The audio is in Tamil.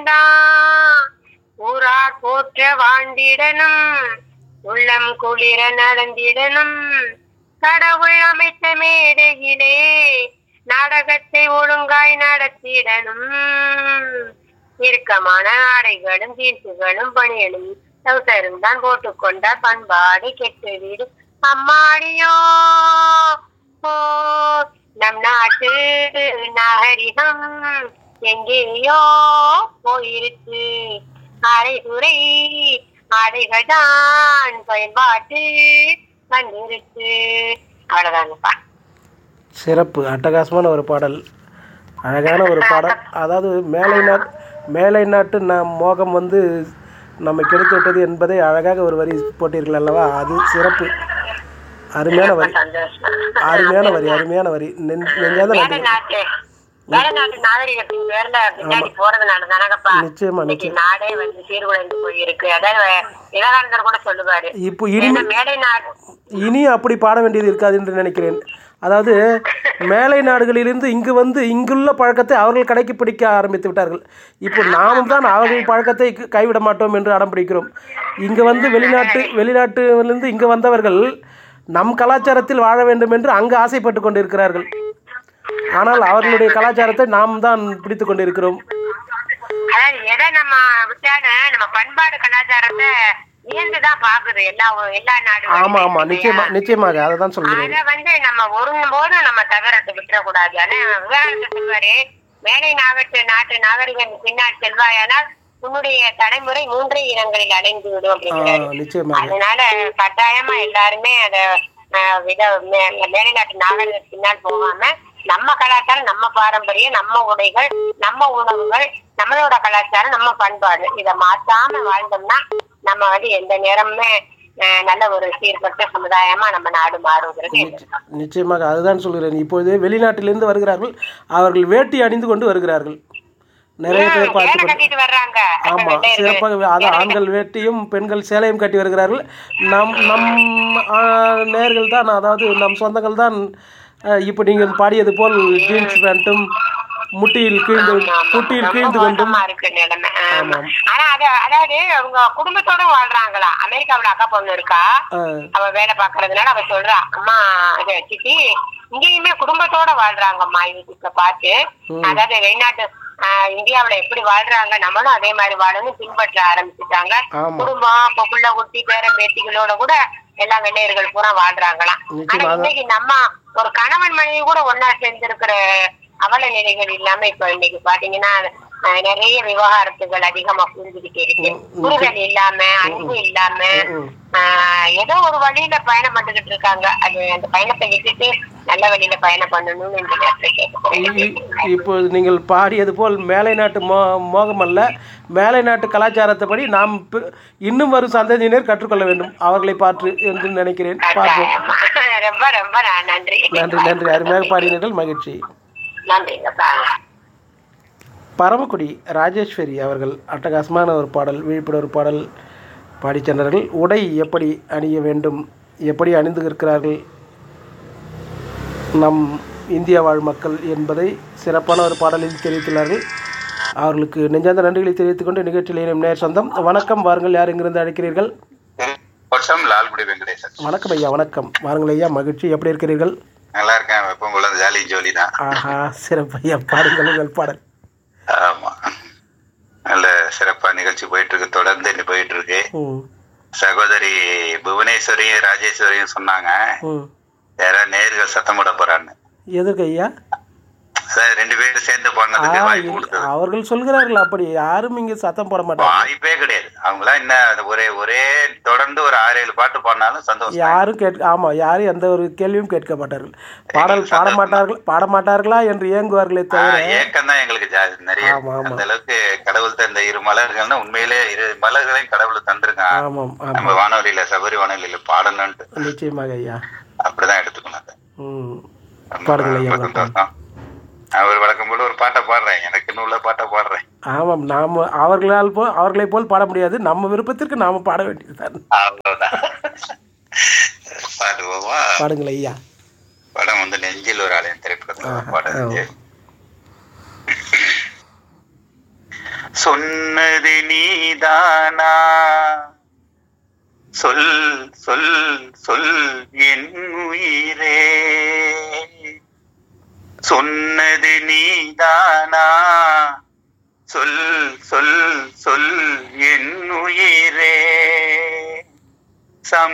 வேண்டாம் ஊரார் போற்ற வாழ்ந்திடனும் உள்ளம் குளிர நடந்திடனும் கடவுள் அமைத்த மேடையிலே நாடகத்தை ஒழுங்காய் நடத்திடனும் இறுக்கமான ஆடைகளும் ஜீன்ஸுகளும் பணியனும் டவுசரும் தான் போட்டுக்கொண்டால் பண்பாடு கெட்டு வீடு அம்மாடியோ ஓ நம் நாட்டு நாகரிகம் எங்கேயோ போயிருச்சு அரைகுறை ஆடைகள் தான் பயன்பாட்டு வந்துருச்சு அவ்வளவுதாங்கப்பா சிறப்பு அட்டகாசமான ஒரு பாடல் அழகான ஒரு பாடல் அதாவது மேலை நாட் மேலை நாட்டு நம் மோகம் வந்து நம்மை கெடுத்து விட்டது என்பதை அழகாக ஒரு வரி போட்டீர்கள் அல்லவா அது சிறப்பு அருமையான வரி சந்தோஷம் அருமையான வரி அருமையான வரி நெஞ்- நெஞ்சாத வேலை நன்றி நாட்டு வேலை நாட்டு நாகரிகத்தின் பேர்ல பின்னாடி போறதுனால தானங்கப்பா நிச்சயமா இன்னைக்கு நிச்சயம் நாடே வந்து சீர்குலைந்து போயிருக்கு அதாவது விவேகானந்தர் கூட சொல்லுவாரு இப்போ இனி என்ன மேடை நாடு இனி அப்படி பாட வேண்டியது இருக்காது என்று நினைக்கிறேன் அதாவது மேலை நாடுகளிலிருந்து இங்கு வந்து இங்குள்ள பழக்கத்தை அவர்கள் கடைக்கு பிடிக்க ஆரம்பித்து விட்டார்கள் இப்போ நாமும் தான் அவர்கள் பழக்கத்தை கு- கைவிட மாட்டோம் என்று அடம் பிடிக்கிறோம் இங்கு வந்து வெளிநாட்டு வெளிநாட்டிலிருந்து இங்கு வந்தவர்கள் நம் கலாச்சாரத்தில் வாழ வேண்டும் என்று அங்கு ஆசைப்பட்டு கொண்டிருக்கிறார்கள் ஆனால் அவர்களுடைய கலாச்சாரத்தை நாம் தான் பிடித்து கொண்டிருக்கிறோம் அதாவது எதை நம்ம விட்டான நம்ம பண்பாடு கலாச்சாரத்தை இயந்துதான் பாக்குது எல்லா எல்லா நாடுகளும் ஆமாம் ஆமாம் நிச்சயமா நிச்சயமாக அதை தான் சொல்கிறேன் அத வந்து நம்ம ஒருங்கும் போது நம்ம தகரத்தை விட்டுறக்கூடாது ஆனா விவேகானந்தர் சொல்வாரு மேலை நாகட்டு நாட்டு நாகரிகம் பின்னால் செல்வாயானால் உன்னுடைய தலைமுறை மூன்றே இனங்களில் அடைந்து விடும் அப்படிங்கிறாரு நிச்சயமாக அதனால கட்டாயமா எல்லாருமே அத ஆஹ், வித மே- மேலை நாட்டு நாகரிகம் பின்னால் போகாம நம்ம கலாச்சாரம் நம்ம பாரம்பரியம் நம்ம உடைகள் நம்ம உணவுகள் நம்மளோட கலாச்சாரம் நம்ம பண்பாடு இத மாத்தாம வாழ்ந்தோம்னா நம்ம வந்து எந்த நேரமுமே ஆஹ், நல்ல ஒரு சீர்பட்ட சமுதாயமா நம்ம நாடு மாறுங்கிறது என்னோட நிச்ச- நிச்சயமாக அதுதான் சொல்கிறேன் இப்பொழுது வெளிநாட்டிலிருந்து வருகிறார்கள் அவர்கள் வேட்டி அணிந்து கொண்டு வருகிறார்கள் நிறைய பேர் பார்த்து சேலை கொண்டு கட்டிட்டு வர்றாங்க ஆமாம் வெள்ளையர்கள். சிறப்பாக அது ஆண்கள் வேட்டியும் பெண்கள் சேலையும் கட்டி வருகிறார்கள் நம் நம் ஆ, நேர்கள் தான் அதாவது நம் சொந்தங்கள் தான் அஹ், இப்போ நீங்கள் பாடியது போல் ஜீன்ஸ் பேண்ட்டும் முட்டியில் கீழ்ந்து முட்டியில் ரொம்ப கீழ்ந்து கொண்டும் மோசமா இருக்கு நிலைமை ஆமா. ஆமாம். ஆனா அது அதாவது அவங்க குடும்பத்தோட வாழ்றாங்களா அமெரிக்காவுல அக்கா பொண்ணு இருக்கா அஹ், அவ வேலை பாக்குறதுனால அவ சொல்றா அம்மா அது சித்தி இங்கேயுமே குடும்பத்தோட வாழ்றாங்கம்மா இதுக்கு பார்த்து அதாவது வெளிநாட்டு ஆஹ், இந்தியாவுல எப்படி வாழ்றாங்க நம்மளும் அதே மாதிரி வாழணும் பின்பற்ற ஆரம்பிச்சுட்டாங்க ஆமாம் குடும்பம் இப்ப புள்ள குட்டி பேரன் பேத்திகளோட கூட எல்லா வெள்ளையர்கள் பூரா வாழ்றாங்களாம் ஆனா நிச்சயமாக இன்னைக்கு நம்ம ஒரு கணவன் மனைவி கூட ஒன்னா சேர்ந்திருக்கிற அவல நிலைகள் இல்லாம இப்ப இன்னைக்கு பாத்தீங்கன்னா அஹ், நிறைய விவகாரத்துகள் அதிகமா புரிஞ்சுக்கிட்டு இருக்கு புரிதல் இல்லாம அன்பு இல்லாம ம். ஆஹ், ஏதோ ஒரு வழியில பயணம் பண்ணிக்கிட்டு இருக்காங்க அது அந்த பயணத்தை விட்டுட்டு நல்ல வழியில பயணம் பண்ணணும்னு இந்த நேரத்துல கேட்டுக்கிறேன் இ- இப்போது நீங்கள் பாடியது போல் மேலை நாட்டு மோ மோகம் அல்ல மேலை நாட்டு கலாச்சாரத்தைப்படி நாம் பி- இன்னும் வரும் சந்ததியினர் கற்றுக்கொள்ள வேண்டும் அவர்களை பார்த்து என்று நினைக்கிறேன் பார்ப்போம் ஆமா. ரொம்ப ரொம்ப ந- நன்றி நன்றி நன்றி அருமையாக பாடினீர்கள் மகிழ்ச்சி நன்றிங்கப்பா பரமக்குடி ராஜேஸ்வரி அவர்கள் அட்டகாசமான ஒரு பாடல் விழிப்புணர்வு பாடல் பாடிச் சென்றார்கள் உடை எப்படி அணிய வேண்டும் எப்படி அணிந்து இருக்கிறார்கள் நம் இந்திய வாழ் மக்கள் என்பதை சிறப்பான ஒரு பாடலில் தெரிவித்துள்ளார்கள் அவர்களுக்கு நெஞ்சார்ந்த நன்றிகளை தெரிவித்துக் கொண்டு நிகழ்ச்சியில் இணையும் நேர் சொந்தம் வணக்கம் வாருங்கள் யார் இங்கிருந்து அழைக்கிறீர்கள் வருஷம் லால்குடி வெங்கடேசன் வணக்கம் ஐயா வணக்கம் வாருங்கள் ஐயா மகிழ்ச்சி எப்படி இருக்கிறீர்கள் நல்லா இருக்கேன் வெப்பம் போல ஜாலி ஜோலி தான் ஆஹா சிறப்பு ஐயா பாடுங்கள் உங்கள் பாடல் ஆமா நல்ல சிறப்பா நிகழ்ச்சி போயிட்டு இருக்கு தொடர்ந்து இன்னி போயிட்டு இருக்கு ம் சகோதரி புவனேஸ்வரியும் ராஜேஸ்வரியும் சொன்னாங்க ம் யாரோ நேர்கள் சத்தம் போட போறான்னு எதற்கு ஐயா சார் ரெண்டு பேரும் சேர்ந்து பண்ணதுக்கு ஆ, வாய்ப்பு இல்ல, கொடுத்தது அவர்கள் சொல்கிறார்கள் அப்படி யாரும் இங்க சத்தம் போட மாட்டாங்க வாய்ப்பே கிடையாது அவங்களாம் என்ன அது ஒரே ஒரே தொடர்ந்து ஒரு ஆறு ஏழு பாட்டு பாடினாலும் சந்தோஷம் யாரும் கேட்க ஆமா யாரும் எந்த ஒரு கேள்வியும் கேட்க மாட்டார்கள் பாடல் பாட மாட்டார்கள் பாட மாட்டார்களா என்று ஏங்குவார்களே தவிர ஏக்கம் தான் எங்களுக்கு ஜாஸ்தி நிறைய ஆமா, ஆமா. அந்த அளவுக்கு கடவுள் தந்த இரு மலர்கள்னா உண்மையிலே இரு மலர்களையும் கடவுள் தந்திருக்கான் ஆமாம் ஆமாம் நம்ம வானொலியில சபரி வானொலியில பாடணும்ட்டு நிச்சயமாக ஐயா அப்படிதான் எடுத்துக்கணும் அதை ம் ரொம்ப பாடுங்கள் ஐயா ரொம்ப சந்தோஷம் நான் ஒரு வழக்கம் போல ஒரு பாட்டை பாடுறேன் எனக்குன்னு உள்ள பாட்டை பாடுறேன் ஆமாம் நாம் அவர்களால் போ அவர்களை போல் பாட முடியாது நம்ம விருப்பத்திற்கு நாம பாட வேண்டியதுதான் அவ்வளவுதான் பாடுவோமா பாடுங்கள் ஐயா படம் வந்து நெஞ்சில் ஒரு ஆலயம் திரைப்படத்துல ஒரு பாடம் இருக்கு சொன்னது நீதானா சொல் சொல் சொல் என் உயிரே சொன்னது நீதானா சொல் சொல் சொல் என் உயிரே சம்